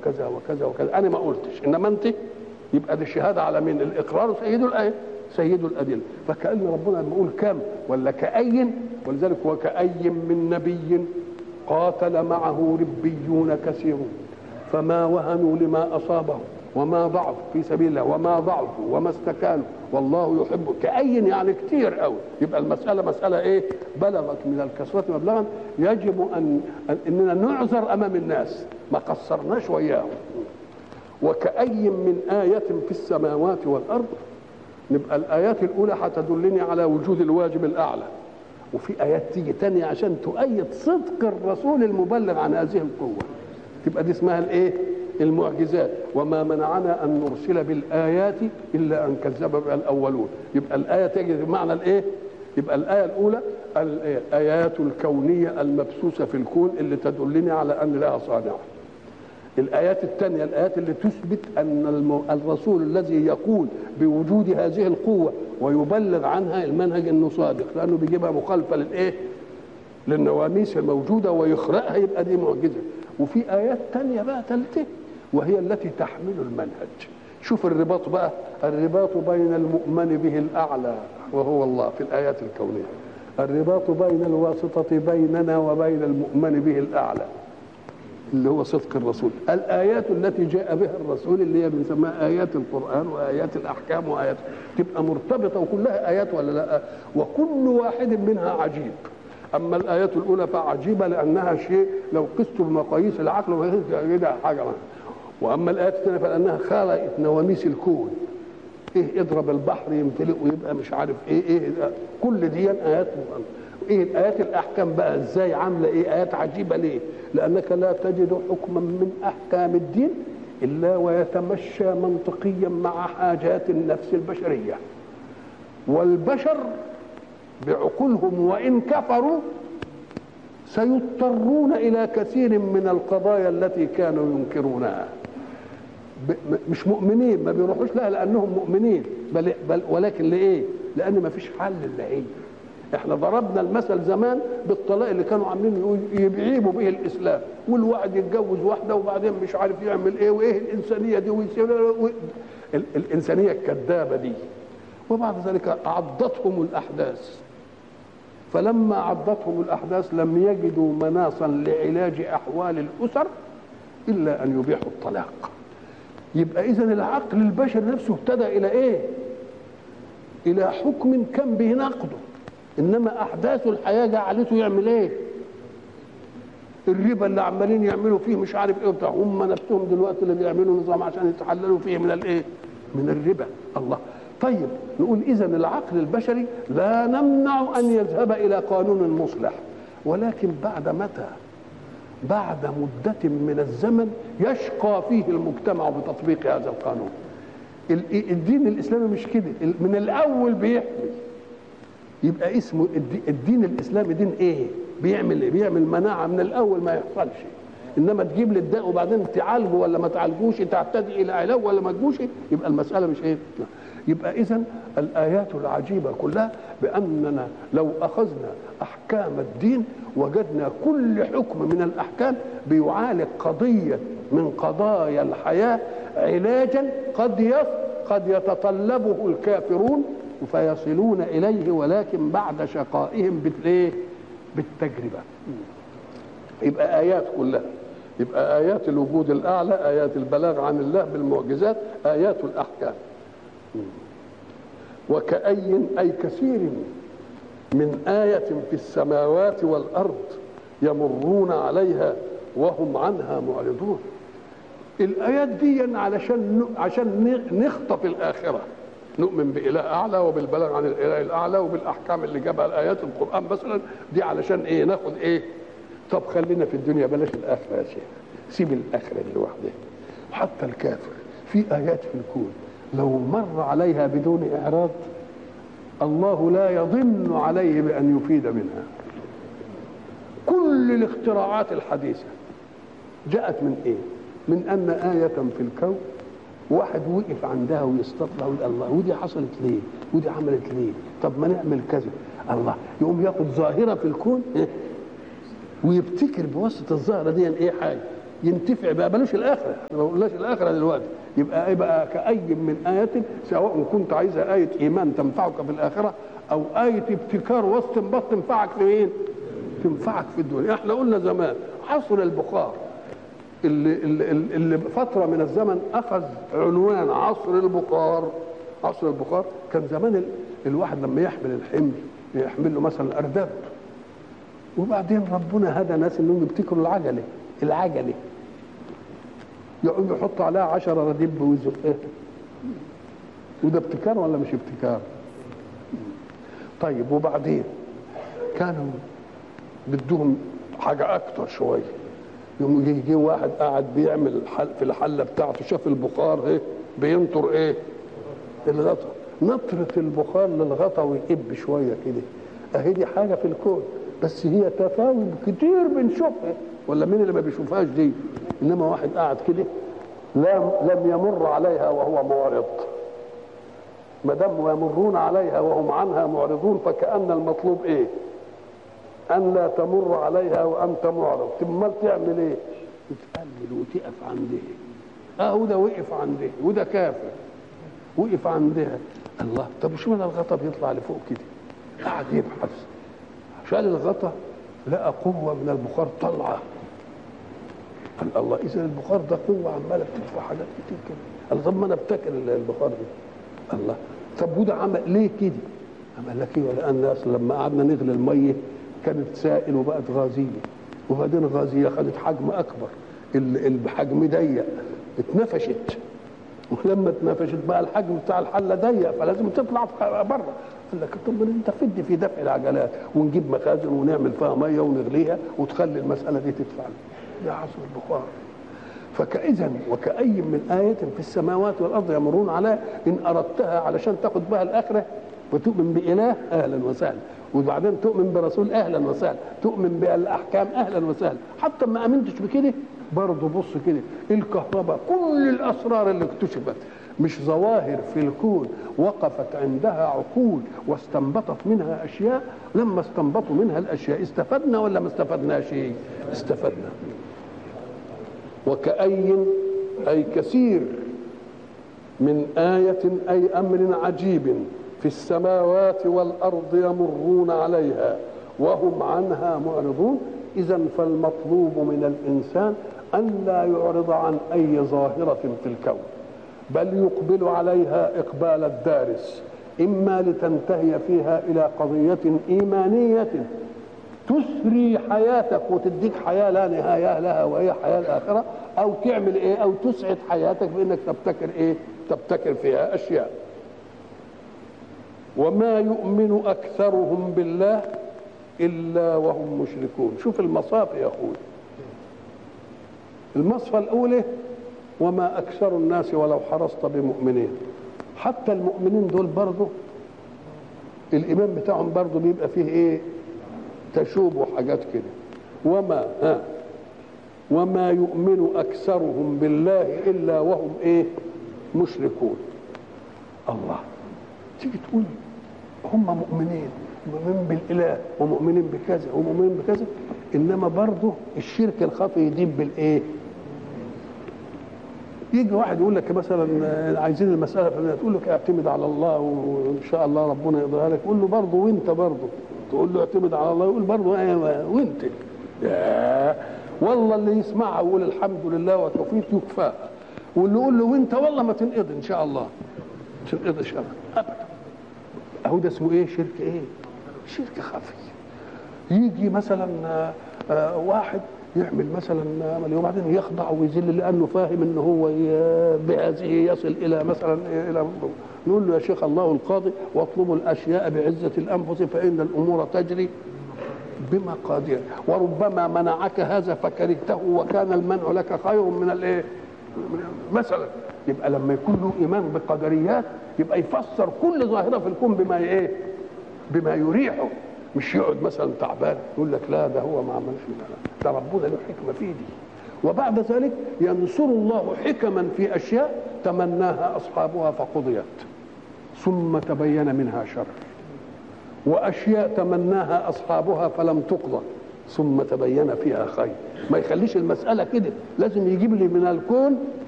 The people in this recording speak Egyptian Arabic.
وكذا وكذا وكذا انا ما قلتش انما انت يبقى دي الشهاده على مين الاقرار سيد الايه سيد الادله فكان ربنا بيقول كم ولا كأي ولذلك وكأي من نبي قاتل معه ربيون كثيرون فما وهنوا لما اصابهم وما ضعفوا في سبيل الله وما ضعفوا وما استكانوا والله يحب كأي يعني كتير قوي يبقى المسألة مسألة ايه بلغت من الكثرة مبلغا يجب أن أننا نعذر أمام الناس ما قصرناش وياهم وكأي من آية في السماوات والأرض نبقى الآيات الأولى هتدلني على وجود الواجب الأعلى وفي آيات تيجي تانية عشان تؤيد صدق الرسول المبلغ عن هذه القوة تبقى دي اسمها الايه المعجزات وما منعنا ان نرسل بالايات الا ان كذب بها الاولون يبقى الايه تجد بمعنى الايه يبقى الايه الاولى الايات الكونيه المبثوثه في الكون اللي تدلني على ان لها صانع الآيات الثانية الآيات اللي تثبت أن المو... الرسول الذي يقول بوجود هذه القوة ويبلغ عنها المنهج أنه صادق لأنه بيجيبها مخالفة للإيه؟ للنواميس الموجودة ويخرقها يبقى دي معجزة وفي آيات تانية بقى ثالثة وهي التي تحمل المنهج شوف الرباط بقى الرباط بين المؤمن به الأعلى وهو الله في الآيات الكونية الرباط بين الواسطة بيننا وبين المؤمن به الأعلى اللي هو صدق الرسول الآيات التي جاء بها الرسول اللي هي بنسميها آيات القرآن وآيات الأحكام وآيات تبقى مرتبطة وكلها آيات ولا لا وكل واحد منها عجيب أما الآيات الأولى فعجيبة لأنها شيء لو قست بمقاييس العقل كده حاجة ما. وأما الآيات الثانية فلأنها خلقت نواميس الكون إيه اضرب البحر يمتلئ ويبقى مش عارف إيه إيه كل دي آيات ايه الايات الاحكام بقى ازاي عامله ايه ايات عجيبه ليه لانك لا تجد حكما من احكام الدين الا ويتمشى منطقيا مع حاجات النفس البشريه والبشر بعقولهم وان كفروا سيضطرون الى كثير من القضايا التي كانوا ينكرونها مش مؤمنين ما بيروحوش لها لانهم مؤمنين بل, بل ولكن لايه؟ لان ما فيش حل الا هي احنا ضربنا المثل زمان بالطلاق اللي كانوا عاملين يبعيبوا به الاسلام والواحد يتجوز واحده وبعدين مش عارف يعمل ايه وايه الانسانيه دي ويسيب الانسانيه الكذابه دي وبعد ذلك عضتهم الاحداث فلما عضتهم الاحداث لم يجدوا مناصا لعلاج احوال الاسر الا ان يبيحوا الطلاق يبقى اذا العقل البشري نفسه ابتدى الى ايه الى حكم كان بيناقضه انما احداث الحياه جعلته يعمل ايه الربا اللي عمالين يعملوا فيه مش عارف ايه وبتاع هم نفسهم دلوقتي اللي بيعملوا نظام عشان يتحللوا فيه من الايه من الربا الله طيب نقول اذا العقل البشري لا نمنع ان يذهب الى قانون مصلح ولكن بعد متى بعد مدة من الزمن يشقى فيه المجتمع بتطبيق هذا القانون الدين الإسلامي مش كده من الأول بيحمي يبقى اسمه الدين الاسلامي دين ايه بيعمل ايه بيعمل مناعه من الاول ما يحصلش انما تجيب لي الداء وبعدين تعالجه ولا ما تعالجوش تعتدي الى علاج ولا ما تجوش يبقى المساله مش ايه يبقى اذا الايات العجيبه كلها باننا لو اخذنا احكام الدين وجدنا كل حكم من الاحكام بيعالج قضيه من قضايا الحياه علاجا قد قد يتطلبه الكافرون فيصلون اليه ولكن بعد شقائهم بالايه؟ بالتجربه. يبقى ايات كلها يبقى ايات الوجود الاعلى، ايات البلاغ عن الله بالمعجزات، ايات الاحكام. وكأي اي كثير من آية في السماوات والأرض يمرون عليها وهم عنها معرضون. الآيات دي علشان عشان نخطف الآخرة. نؤمن بإله أعلى وبالبلاغ عن الإله الأعلى وبالأحكام اللي جابها الآيات القرآن مثلا دي علشان إيه ناخد إيه طب خلينا في الدنيا بلاش الآخرة يا شيخ سيب الآخرة دي لوحدها حتى الكافر في آيات في الكون لو مر عليها بدون إعراض الله لا يضن عليه بأن يفيد منها كل الاختراعات الحديثة جاءت من إيه؟ من أن آية في الكون واحد وقف عندها ويستطلع ويقول الله ودي حصلت ليه؟ ودي عملت ليه؟ طب ما نعمل كذا الله يقوم ياخد ظاهره في الكون إيه؟ ويبتكر بواسطه الظاهره دي ايه حاجه ينتفع بقى بلاش الاخره ما قلناش الاخره دلوقتي يبقى ايه بقى كأي من آية سواء كنت عايزها آية إيمان تنفعك في الآخرة أو آية ابتكار واستنباط تنفعك في مين؟ تنفعك في الدنيا احنا قلنا زمان عصر البخار اللي, اللي, اللي فترة من الزمن أخذ عنوان عصر البخار عصر البخار كان زمان ال- الواحد لما يحمل الحمل يحمل له مثلا أرداب وبعدين ربنا هدى ناس انهم يبتكروا العجله العجله يقعدوا يحطوا عليها عشرة رديب ويزقها وده ابتكار ولا مش ابتكار طيب وبعدين كانوا بدهم حاجة أكتر شوية يوم يجي يجي واحد قاعد بيعمل الحل في الحلة بتاعته شاف البخار ايه بينطر ايه الغطا نطرة البخار للغطا ويقب شوية كده اهي دي حاجة في الكون بس هي تفاوت كتير بنشوفها ولا مين اللي ما بيشوفهاش دي انما واحد قاعد كده لم لم يمر عليها وهو معرض ما دام يمرون عليها وهم عنها معرضون فكأن المطلوب ايه؟ أن لا تمر عليها وأنت معرض امال تعمل ايه؟ تتأمل وتقف عندها اه وده وقف عندها وده كافر وقف عندها الله طب وشو من الغطا بيطلع لفوق كده قعد يبحث شال الغطا لقى قوة من البخار طالعة قال الله إذا البخار ده قوة عمالة بتدفع حاجات كتير كده قال طب ما أنا ابتكر البخار ده الله طب وده عمل ليه كده؟ عمل لك ايه لأن أصل لما قعدنا نغلي المية كانت سائل وبقت غازية وبعدين غازية خدت حجم أكبر ال- الحجم ضيق اتنفشت ولما اتنفشت بقى الحجم بتاع الحله ضيق فلازم تطلع بره قال لك طب انت فد في دفع العجلات ونجيب مخازن ونعمل فيها ميه ونغليها وتخلي المساله دي تدفع ده عصر البخار فكإذا وكأي من آية في السماوات والأرض يمرون عليها إن أردتها علشان تاخد بها الآخرة وتؤمن بإله أهلا وسهلا وبعدين تؤمن برسول أهلا وسهلا تؤمن بالأحكام أهلا وسهلا حتى ما آمنتش بكده برضه بص كده الكهرباء كل الأسرار اللي اكتشفت مش ظواهر في الكون وقفت عندها عقول واستنبطت منها أشياء لما استنبطوا منها الأشياء استفدنا ولا ما استفدناش استفدنا وكأي أي كثير من آية أي أمر عجيب في السماوات والأرض يمرون عليها وهم عنها معرضون إذا فالمطلوب من الإنسان أن لا يعرض عن أي ظاهرة في الكون بل يقبل عليها إقبال الدارس إما لتنتهي فيها إلى قضية إيمانية تسري حياتك وتديك حياه لا نهايه لها وهي حياه الاخره او تعمل ايه او تسعد حياتك بانك تبتكر ايه تبتكر فيها اشياء وما يؤمن اكثرهم بالله الا وهم مشركون شوف المصاف يا اخوي المصفى الاولى وما اكثر الناس ولو حرصت بمؤمنين حتى المؤمنين دول برضه الايمان بتاعهم برضه بيبقى فيه ايه تشوب وحاجات كده وما ها وما يؤمن اكثرهم بالله الا وهم ايه مشركون الله تيجي تقول هم مؤمنين مؤمنين بالاله ومؤمنين بكذا ومؤمنين بكذا انما برضه الشرك الخفي يدين بالايه يجي واحد يقول لك مثلا عايزين المساله فلانيه تقول له اعتمد على الله وان شاء الله ربنا يقدرها لك قول له برضه وانت برضه تقول له اعتمد على الله يقول برضه ايوه وانت يا والله اللي يسمعها ويقول الحمد لله وتوفيق يكفاه واللي يقول له وانت والله ما تنقضي ان شاء الله تنقضي شر ابدا اهو ده اسمه ايه شرك ايه شرك خفي يجي مثلا آه، آه، واحد يعمل مثلا عمل وبعدين يخضع ويذل لانه فاهم ان هو ي- بهذه يصل الى مثلا الى نقول له يا شيخ الله القاضي واطلبوا الاشياء بعزه الانفس فان الامور تجري بمقادير وربما منعك هذا فكرهته وكان المنع لك خير من الايه؟ مثلا يبقى لما يكون له ايمان بقدريات يبقى يفسر كل ظاهره في الكون بما ايه؟ بما يريحه مش يقعد مثلا تعبان يقول لك لا ده هو ما عملش لا، ده ربنا له حكمه في دي وبعد ذلك ينصر الله حكما في اشياء تمناها اصحابها فقضيت ثم تبين منها شر واشياء تمناها اصحابها فلم تقضى ثم تبين فيها خير ما يخليش المساله كده لازم يجيب لي من الكون